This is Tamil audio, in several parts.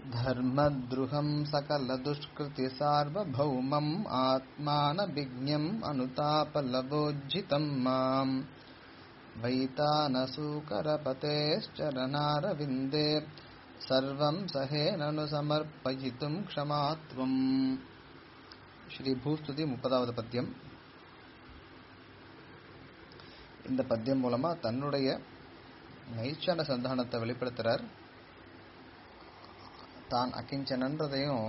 धर्मद्रुहम् सकलदुष्कृतिसार्वभौमम् आत्मानभिज्ञम् अनुतापलवोज्झितम् माम् वैतानसूकरपतेश्चरणारविन्दे सर्वम् सहेननु समर्पयितुम् क्षमात्वम् ஸ்ரீ பூஸ்துதி முப்பதாவது பத்தியம் இந்த பத்தியம் மூலமா தன்னுடைய நைச்சான சந்தானத்தை வெளிப்படுத்துறார் தான் அகிஞ்சனன்றதையும்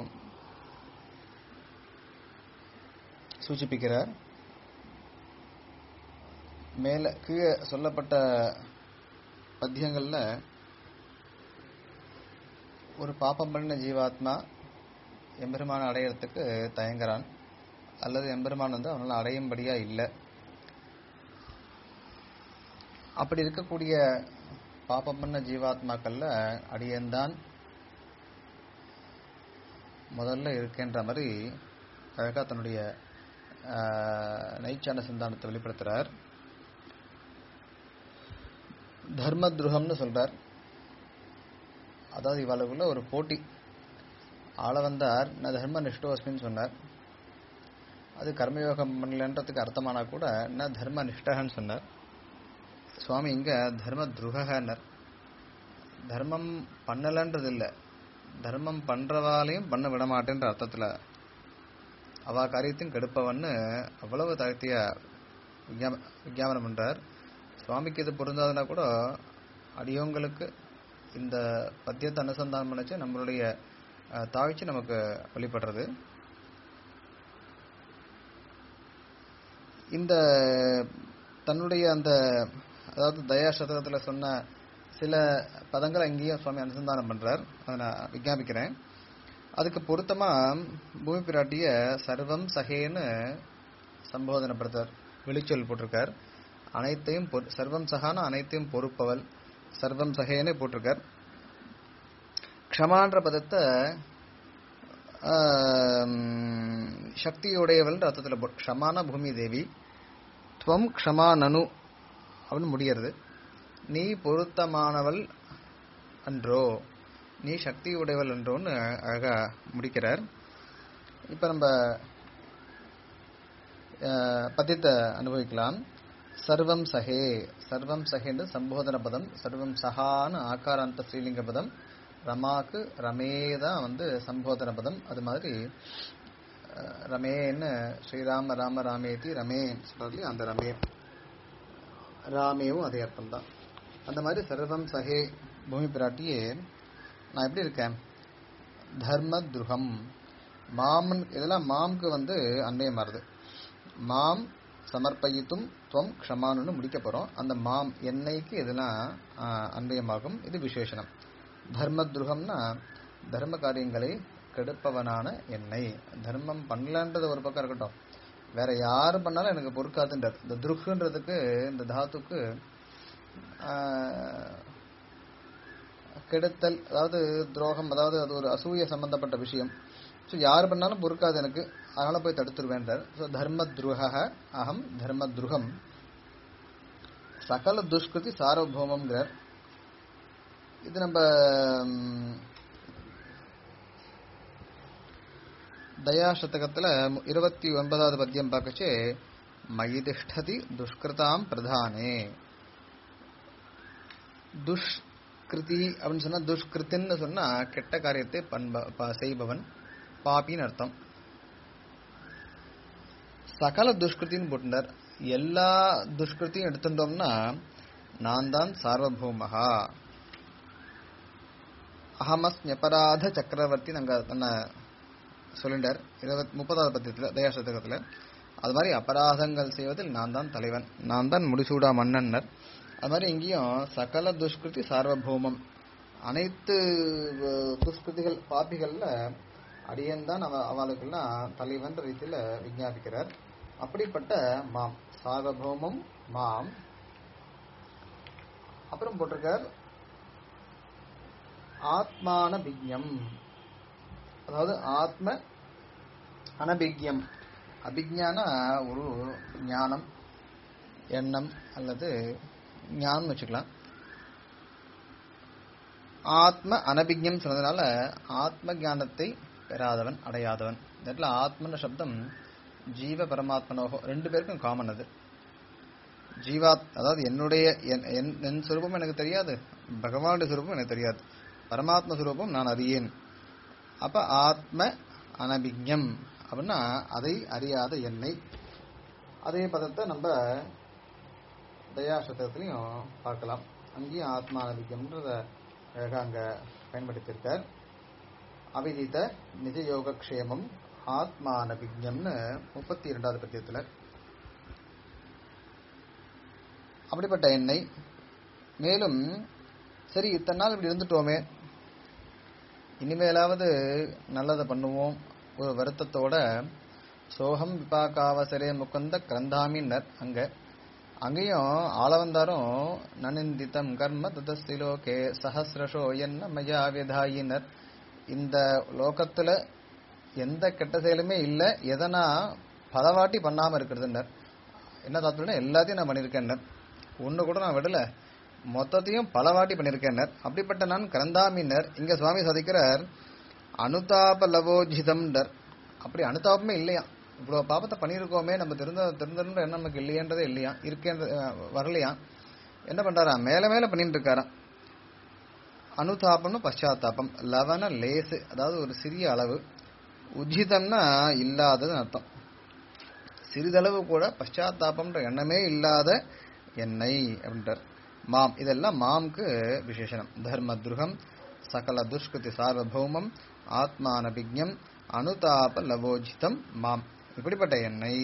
சூச்சிப்பிக்கிறார் மேல கீழே சொல்லப்பட்ட பத்தியங்கள்ல ஒரு பாப்பம் பண்ண ஜீவாத்மா எம்பெருமான அடையறதுக்கு தயங்குறான் அல்லது எம்பெருமான் வந்து அவனால் அடையும்படியா இல்லை அப்படி இருக்கக்கூடிய பாப்பம் பண்ண ஜீவாத்மாக்கள்ல அடியன்தான் முதல்ல இருக்கின்ற மாதிரி அழகா தன்னுடைய நைச்சான சிந்தானத்தை வெளிப்படுத்துறார் தர்ம துருகம்னு சொல்றார் அதாவது இவளுக்குள்ள ஒரு போட்டி ஆள வந்தார் நான் தர்ம நிஷ்டோஸ்மின்னு சொன்னார் அது கர்மயோகம் பண்ணலன்றதுக்கு அர்த்தமானா கூட நான் தர்ம நிஷ்டகன்னு சொன்னார் சுவாமி இங்க தர்ம துருகனர் தர்மம் பண்ணலன்றது இல்லை தர்மம் பண்றவாலையும் பண்ண விட மாட்டேன்ற அர்த்தத்துல அவா காரியத்தையும் கெடுப்பவன்னு அவ்வளவு தாழ்த்திய விஞ்ஞாபனம் பண்றார் சுவாமிக்கு இது பொருந்தாதுன்னா கூட அடியவங்களுக்கு இந்த பத்தியத்தை அனுசந்தானம் பண்ணிச்சு நம்மளுடைய தாழ்ச்சி நமக்கு வெளிப்படுறது இந்த தன்னுடைய அந்த அதாவது தயா சதகத்தில் சொன்ன சில பதங்களை அங்கேயும் சுவாமி அனுசந்தானம் பண்றார் அதை நான் விஞ்ஞாபிக்கிறேன் அதுக்கு பொருத்தமா பூமி பிராட்டிய சர்வம் சகேன்னு சம்போதனைப்படுத்தார் வெளிச்சொல் போட்டிருக்கார் அனைத்தையும் சர்வம் சகான அனைத்தையும் பொறுப்பவள் சர்வம் சகேன்னு போட்டிருக்கார் க்ஷமான்ற பதத்தை சக்தியுடையவள் அர்த்தத்தில் க்ஷமான பூமி தேவி துவம் க்ஷமா நனு அப்படின்னு முடிகிறது நீ பொருத்தமானவள் அன்றோ நீ சக்தி உடையவள் என்றோன்னு அழகா முடிக்கிறார் இப்ப நம்ம பத்தியத்தை அனுபவிக்கலாம் சர்வம் சஹே சர்வம் சஹேன்னு சம்போதன பதம் சர்வம் சஹான்னு ஆக்காராந்த ஸ்ரீலிங்க பதம் ரமாக்கு ரமே தான் வந்து சம்போதன பதம் அது மாதிரி ரமேன்னு ஸ்ரீராம ராம ராமேதி ரமே சொல்றது அந்த ரமே ராமேவும் அதே அர்த்தம் தான் அந்த மாதிரி சர்வம் சஹே பூமி பிராட்டியே நான் எப்படி இருக்கேன் தர்ம துருகம் மாமன் இதெல்லாம் மாம்க்கு வந்து அன்னையம் மாறுது மாம் சமர்ப்பயித்தும் துவம் க்ஷமானு முடிக்க போறோம் அந்த மாம் என்னைக்கு இதெல்லாம் அன்வயமாகும் இது விசேஷனம் தர்ம துருகம்னா தர்ம காரியங்களை கெடுப்பவனான என்னை தர்மம் பண்ணலன்றது ஒரு பக்கம் இருக்கட்டும் வேற யாரு பண்ணாலும் எனக்கு பொறுக்காதுன்றது இந்த துருக்குன்றதுக்கு இந்த தாத்துக்கு கெடுத்தல் அதாவது துரோகம் அதாவது அது ஒரு அசூய சம்பந்தப்பட்ட விஷயம் ஸோ யார் பண்ணாலும் பொறுக்காது எனக்கு அதனால போய் தடுத்துருவேன்றார் ஸோ தர்ம துருக அகம் தர்ம துருகம் சகல துஷ்கிருதி சார்வபௌமங்கிறார் இது நம்ம தயா சதகத்துல இருபத்தி ஒன்பதாவது பத்தியம் பார்க்கச்சு மயிதிஷ்டதி துஷ்கிருதாம் பிரதானே துஷ்கிருதி அப்படின்னு சொன்னா துஷ்கிருத்தின்னு சொன்னா கெட்ட காரியத்தை பண்ப செய்பவன் பாப்பின்னு அர்த்தம் சகல துஷ்கிருத்தின்னு போட்டுட்டார் எல்லா துஷ்கிருத்தியும் எடுத்துட்டோம்னா நான் தான் சார்வபௌமகா அகமஸ்ஞபராத சக்கரவர்த்தி நாங்க தன்னை சொல்லிண்டார் இருபத்தி முப்பதாவது பத்தியத்தில் தயாசதகத்தில் அது மாதிரி அபராதங்கள் செய்வதில் நான் தான் தலைவன் நான் தான் முடிசூடா மன்னன்னர் அது மாதிரி இங்கேயும் சகல துஷ்கிருதி சார்வபௌமம் அனைத்து துஷ்கிருதிகள் பாப்பிகள்ல அடியன் தான் அவ அவளுக்கெல்லாம் தலைவன் ரீதியில விஞ்ஞாபிக்கிறார் அப்படிப்பட்ட மாம் சார்வபௌமம் மாம் அப்புறம் போட்டிருக்கார் ஆத்மான பிக்ஞம் அதாவது ஆத்ம அனபிக்யம் அபிஜானா ஒரு ஞானம் எண்ணம் அல்லது ஞானம் வச்சுக்கலாம் ஆத்ம அனபிக்ஞம் சொன்னதுனால ஆத்ம ஞானத்தை பெறாதவன் அடையாதவன் இந்த இடத்துல ஆத்மன சப்தம் ஜீவ பரமாத்மனோகோ ரெண்டு பேருக்கும் காமன் அது ஜீவாத் அதாவது என்னுடைய என்- என்- என் சுரூபம் எனக்கு தெரியாது பகவானுடைய சுரூபம் எனக்கு தெரியாது பரமாத்ம சுரூபம் நான் அறியேன் அப்ப ஆத்ம அனபிக்ஞம் அப்படின்னா அதை அறியாத என்னை அதே பதத்தை நம்ம தயாசத்திலையும் பார்க்கலாம் அங்கேயும் ஆத்மா அனபிக்யம்ன்றத அழகா அங்க பயன்படுத்தியிருக்கார் அவிதித நிஜ யோகக்ஷேமம் ஆத்மானபிக்ஞம்னு முப்பத்தி இரண்டாவது பத்தியத்துல அப்படிப்பட்ட எண்ணெய் மேலும் சரி இத்தனை நாள் இப்படி இருந்துட்டோமே இனிமேலாவது நல்லதை பண்ணுவோம் ஒரு வருத்தத்தோட சோகம் விபாகாவசரே முகுந்த கிரந்தாமின்னர் அங்க அங்கேயும் ஆளவந்தாரும் நனிந்தித்தம் கர்ம ததஸ்திலோகே சஹசிரஷோ என்ன மயா விதாயினர் இந்த லோகத்துல எந்த கெட்ட செயலுமே இல்ல எதனா பலவாட்டி பண்ணாம இருக்கிறதுன்னர் என்ன தாத்துனா எல்லாத்தையும் நான் பண்ணியிருக்கேன்னர் ஒண்ணு கூட நான் விடல மொத்தத்தையும் பலவாட்டி பண்ணியிருக்கேன்னர் அப்படிப்பட்ட நான் கரந்தாமின்னர் இங்க சுவாமி சாதிக்கிறார் அனுதாப லவோஜிதம்டர் அப்படி அனுதாபமே இல்லையா இவ்வளவு பாபத்தை பண்ணியிருக்கோமே நம்ம திருந்த திருந்தன்ற எண்ணம் நமக்கு இல்லையன்றதே இல்லையா இருக்கேன்ற அஹ், வரலையா என்ன பண்றாரா மேல மேல பண்ணிட்டு இருக்காராம் அனுதாபம்னு பశ్చాத்தாபம் லவன லேசு அதாவது ஒரு சிறிய அளவு உஜிதம்னா இல்லாததுன்னு அர்த்தம் சிறிதளவு கூட பశ్చాத்தாபம்ன்ற எண்ணமே இல்லாத எண்ணெய் அப்படின்றார் மாம் இதெல்லாம் மாம்க்கு விசேஷனம் தர்ம துருகம் சகல துஷ்கிருதி சார்வபௌமம் ஆத்மானபிக்ஞம் அனுதாப லவோஜிதம் மாம் இப்படிப்பட்ட எண்ணெய்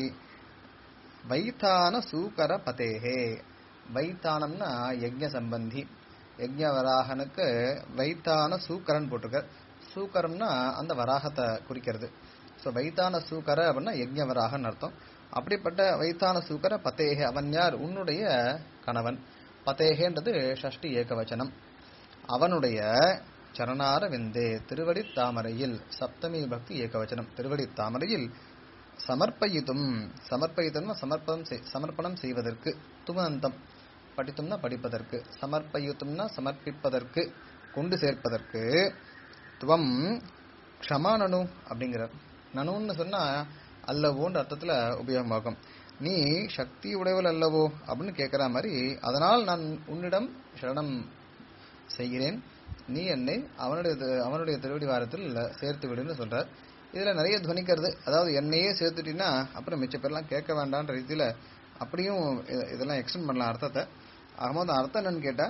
வைத்தான சூக்கர பதேகே வைத்தானம்னா யஜ்ஞ சம்பந்தி யஜ்ஞ வராகனுக்கு வைத்தான சூக்கரன் போட்டிருக்க சூக்கரம்னா அந்த வராகத்தை குறிக்கிறது ஸோ வைத்தான சூக்கர அப்படின்னா யஜ்ஞ வராகன்னு அர்த்தம் அப்படிப்பட்ட வைத்தான சூக்கர பத்தேகே அவன் யார் உன்னுடைய கணவன் பத்தேகேன்றது ஷஷ்டி ஏகவச்சனம் அவனுடைய சரணார விந்தே திருவடி தாமரையில் சப்தமி பக்தி ஏகவச்சனம் திருவடி தாமரையில் சமர்ப்பயித்தும் சமர்ப்பயித்தும்னா சமர்ப்பணம் செய்- சமர்ப்பணம் செய்வதற்கு துமந்தம் படித்தும்னா படிப்பதற்கு சமர்ப்பயுத்தும்னா சமர்ப்பிப்பதற்கு கொண்டு சேர்ப்பதற்கு துவம் க்ஷமா நனு அப்படிங்கிறார் நனுன்னு சொன்னா அல்லவோன்ற அர்த்தத்துல உபயோகமாகும் நீ சக்தி உடையவள் அல்லவோ அப்படின்னு கேட்கிற மாதிரி அதனால் நான் உன்னிடம் சரணம் செய்கிறேன் நீ என்னை அவனுடைய தி- அவனுடைய திருவடி வாரத்தில் சேர்த்து விடுன்னு சொல்றார் இதுல நிறைய துவனிக்கிறது அதாவது என்னையே சேர்த்துட்டீங்கன்னா அப்புறம் மிச்ச பேர்லாம் கேட்க வேண்டான்ற ரீதியில அப்படியும் இ- இதெல்லாம் எக்ஸ்டெண்ட் பண்ணலாம் அர்த்தத்தை ஆகும்போது அர்த்தம் என்னன்னு கேட்டா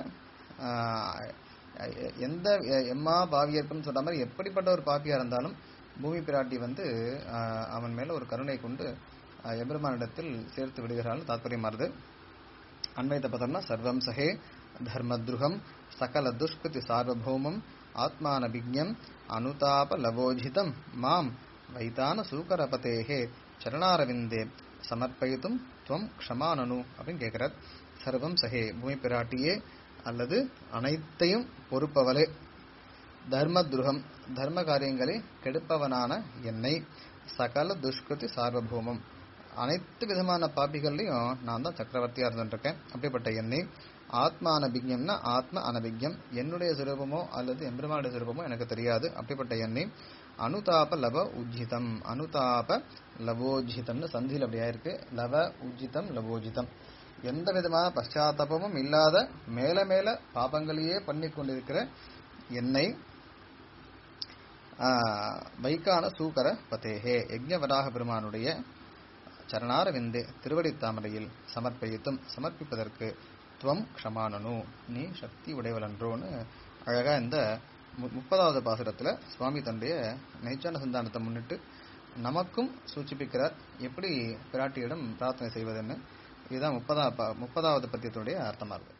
ஆஹ், எ- எந்த எ- எம்மா பாவியர்ப்புன்னு சொல்ற மாதிரி எப்படிப்பட்ட ஒரு பாப்பியா இருந்தாலும் பூமி பிராட்டி வந்து ஆஹ், அவன் மேல ஒரு கருணை கொண்டு ஆஹ், எம்பெருமானிடத்தில் சேர்த்து விடுகிறாள்னு தாத்பரியமாறுது அன்வைத பதம்னா சர்வம் சகே தர்மத்ருகம் சகல துஷ்கிருதி சார்வபௌமம் ஆத்மானபிக்ஞம் அனுதாப லவோஜிதம் மாம் வைத்தான சூக்கரபதேகே சரணாரவிந்தே சமர்ப்பயித்தும் துவம் க்ஷமானனு அப்படின்னு கேட்கிறார் சர்வம் சகே பூமி பிராட்டியே அல்லது அனைத்தையும் பொறுப்பவளே தர்மத்ருகம் தர்ம காரியங்களை கெடுப்பவனான என்னை சகல துஷ்கிருதி சார்வபௌமம் அனைத்து விதமான பாப்பிகள்லையும் நான் தான் சக்கரவர்த்தியா இருந்துருக்கேன் அப்படிப்பட்ட என்னை ஆத்மா அனபிக்ஞம்னா ஆத்ம அனபிக்ஞம் என்னுடைய சுரூபமோ அல்லது எம்பெருமானுடைய சுரூபமோ எனக்கு தெரியாது அப்படிப்பட்ட என்னை அனுதாப லவ உஜ்ஜிதம் அனுதாப லவோஜிதம்னு சந்தியில் அப்படியா இருக்கு லவ உஜ்ஜிதம் லவோஜிதம் எந்த விதமான பశ్చాத்தாபமும் இல்லாத மேல மேல பாபங்களையே பண்ணி கொண்டிருக்கிற என்னை ஆஹ், வைக்கான சூக்கர பதேகே யஜ்ஞவராக பெருமானுடைய சரணார விந்தே திருவடி தாமரையில் சமர்ப்பயித்தும் சமர்ப்பிப்பதற்கு துவம் க்ஷமானனு நீ சக்தி உடையவளன்றோன்னு அழகா இந்த மு- முப்பதாவது பாசுரத்துல சுவாமி தன்னுடைய நெய்ச்சான சந்தானத்தை முன்னிட்டு நமக்கும் சூச்சிப்பிக்கிறார் எப்படி பிராட்டியிடம் பிரார்த்தனை செய்வதுன்னு இதுதான் முப்பதா முப்பதாவது பத்தியத்தினுடைய அர்த்தமா இருக்கு